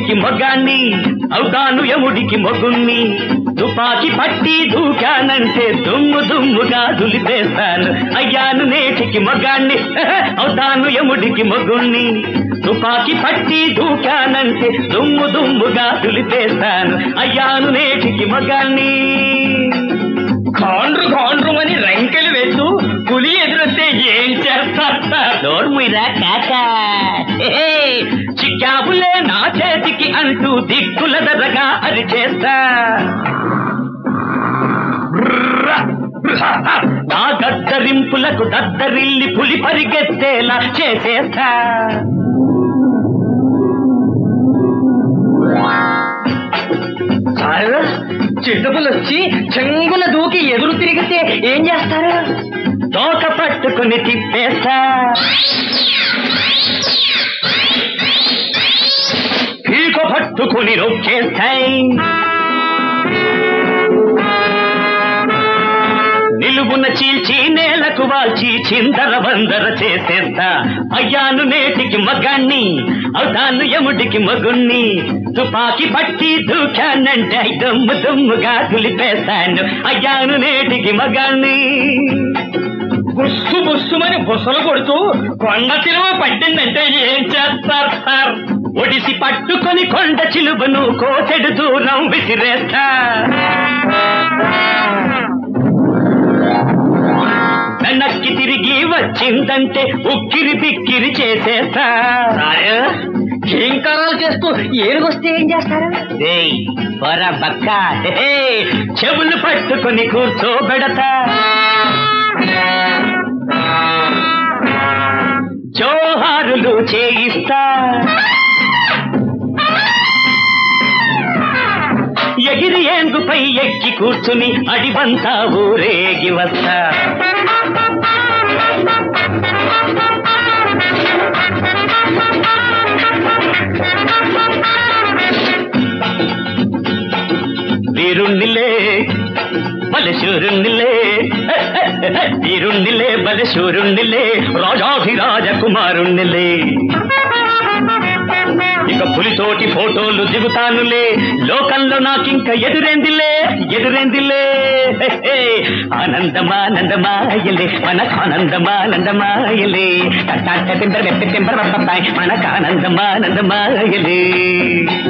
నేటికి మొగాన్ని అవుతాను యముడికి మొగుణ్ణి తుపాకి పట్టి దూకానంటే దుమ్ము దుమ్ముగా దులిపేస్తాను అయ్యాను నేటికి మొగాన్ని అవుతాను యముడికి మొగుణ్ణి తుపాకి పట్టి దూకానంటే దుమ్ము దుమ్ముగా దులిపేస్తాను అయ్యాను నేటికి మొగాన్ని కాండ్రు కాండ్రు అని రంకెలు వేస్తూ పులి ఎదురొస్తే ఏం చేస్తారు సార్ నోర్ముయిరా కాక చిక్కాబులే నా చేతికి అంటూ దిక్కుల దరగా అరిచేస్తా నా గద్దరింపులకు దద్దరిల్లి పులి పరిగెత్తేలా చేసేస్తా సార్ చిరుతపులు వచ్చి చెంగున దూకి ఎదురు తిరిగితే ఏం చేస్తారు తోక పట్టుకుని తిప్పేస్తా పీక పట్టుకుని నొక్కేస్తాయి నిలువున చీల్చి నేలకు వాల్చి చిందర వందర చేసేస్తా అయ్యాను నేటికి మగాన్ని అవుతాను యముడికి మగుణ్ణి తుపాకి పట్టి దూకానంటే దమ్ము దమ్ముగా తులిపేస్తాను అయ్యాను నేటికి మగాన్ని బుస్సు బుస్సుమని బుసలు కొడుతూ కొండ చిలువ పట్టిందంటే ఏం చేస్తారు సార్ ఒడిసి పట్టుకొని కొండ చిలువను కోచెడు దూరం విసిరేస్తా వెనక్కి తిరిగి వచ్చిందంటే ఉక్కిరి బిక్కిరి చేసేస్తా కింకరాలు చేస్తూ ఏనుగొస్తే ఏం చేస్తారు ఏయ్, పోరా బక్క హే, చెవులు పట్టుకొని కూర్చోబెడతా జోహారులు చేయిస్తా ఎగిరి ఏంగుపై ఎక్కి కూర్చుని అడివంతా ఊరేగి వస్తా వీరుణ్ణిలే బలశూరుణ్ణిలే వీరుణ్ణిలే బలశూరుణ్ణిలే రాజాధిరాజ కుమారుణ్ణిలే ఇక పులితోటి ఫోటోలు దిగుతానులే లోకంలో నాకింక ఎదురేందిలే ఎదురేందిలే హే, హే. ఆనందమానందమాయలే మనకానందమానందమాయలే టెంపర్ టెంపర్ మనకానందమానందమాయలే